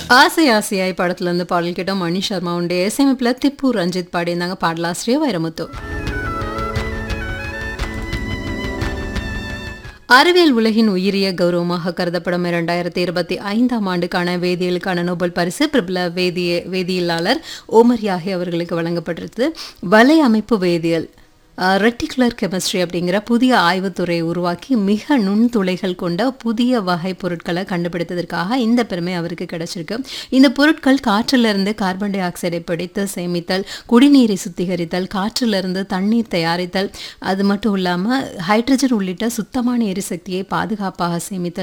ஆசை ஆசையாய் படத்துலேருந்து பாடல் கேட்டோம் மணி சர்மாவுடைய இசையமைப்பில் திப்பு ரஞ்சித் பாடியிருந்தாங்க பாடலாசிரியர் வைரமுத்து அறிவியல் உலகின் உயிரிய கௌரவமாக கருதப்படும் இரண்டாயிரத்தி இருபத்தி ஐந்தாம் ஆண்டுக்கான வேதியியலுக்கான நோபல் பரிசு பிரபல வேதிய வேதியியலாளர் ஓமர் யாஹி அவர்களுக்கு வழங்கப்பட்டிருந்தது வலை அமைப்பு வேதியியல் ரெட்டிகுலர் கெமிஸ்ட்ரி அப்படிங்கிற புதிய ஆய்வுத்துறையை உருவாக்கி மிக நுண்துளைகள் கொண்ட புதிய வகை பொருட்களை கண்டுபிடித்ததற்காக இந்த பெருமை அவருக்கு கிடைச்சிருக்கு இந்த பொருட்கள் காற்றிலிருந்து கார்பன் டை ஆக்சைடை பிடித்து சேமித்தல் குடிநீரை சுத்திகரித்தல் காற்றிலிருந்து தண்ணீர் தயாரித்தல் அது மட்டும் இல்லாமல் ஹைட்ரஜன் உள்ளிட்ட சுத்தமான எரிசக்தியை பாதுகாப்பாக சேமித்தல்